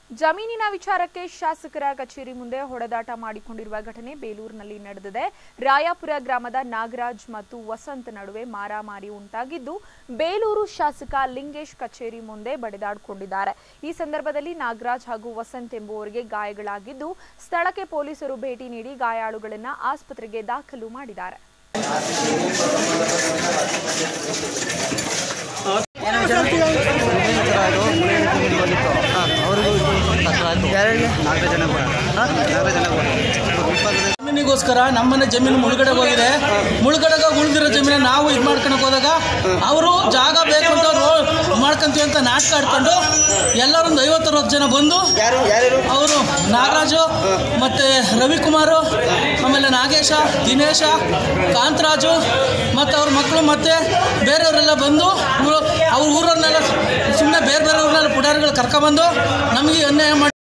ಜಮೀನಿನ ವಿಚಾರಕ್ಕೆ ಶಾಸಕರ ಕಚೇರಿ ಮುಂದೆ ಹೊಡೆದಾಟ ಮಾಡಿಕೊಂಡಿರುವ ಘಟನೆ ಬೇಲೂರಿನಲ್ಲಿ ನಡೆದಿದೆ ರಾಯಾಪುರ ಗ್ರಾಮದ ನಾಗರಾಜ್ ಮತ್ತು ವಸಂತ್ ನಡುವೆ ಮಾರಾಮಾರಿ ಉಂಟಾಗಿದ್ದು ಬೇಲೂರು ಶಾಸಕ ಲಿಂಗೇಶ್ ಕಚೇರಿ ಮುಂದೆ ಬಡಿದಾಡಿಕೊಂಡಿದ್ದಾರೆ ಈ ಸಂದರ್ಭದಲ್ಲಿ ನಾಗರಾಜ್ ಹಾಗೂ ವಸಂತ್ ಎಂಬುವರಿಗೆ ಗಾಯಗಳಾಗಿದ್ದು ಸ್ಥಳಕ್ಕೆ ಪೊಲೀಸರು ಭೇಟಿ ನೀಡಿ ಗಾಯಾಳುಗಳನ್ನ ಆಸ್ಪತ್ರೆಗೆ ದಾಖಲು ಮಾಡಿದ್ದಾರೆ ಜಮೀನಿಗೋಸ್ಕರ ನಮ್ಮನೆ ಜಮೀನು ಮುಳುಗಡೆ ಹೋಗಿದೆ ಮುಳುಗಡೆಗೆ ಉಳಿದಿರೋ ಜಮೀನ ನಾವು ಇದು ಮಾಡ್ಕೊಳಕ್ ಹೋದಾಗ ಅವರು ಜಾಗ ಬೇಕು ಅಂತ ರೋ- ಮಾಡ್ಕೊಂತೀವಿ ಅಂತ ನಾಟಕ ಆಡ್ಕೊಂಡು ಎಲ್ಲರೊಂದು ಐವತ್ತರವತ್ತು ಜನ ಬಂದು ಅವರು ನಾಗರಾಜು ಮತ್ತೆ ರವಿಕುಮಾರು ಆಮೇಲೆ ನಾಗೇಶ ದಿನೇಶ ಕಾಂತರಾಜು ಮತ್ತು ಅವ್ರ ಮಕ್ಕಳು ಮತ್ತೆ ಬೇರೆಯವರೆಲ್ಲ ಬಂದು ಊರು- ಅವ್ರ ಊರನ್ನೆಲ್ಲ ಸುಮ್ಮನೆ ಬೇರೆ ಬೇರೆ ಊರನ್ನೆಲ್ಲ ಪುಡಾರಿಗಳು ಕರ್ಕೊಬಂದು ನಮಗೆ ಅನ್ಯಾಯ ಮಾಡಿ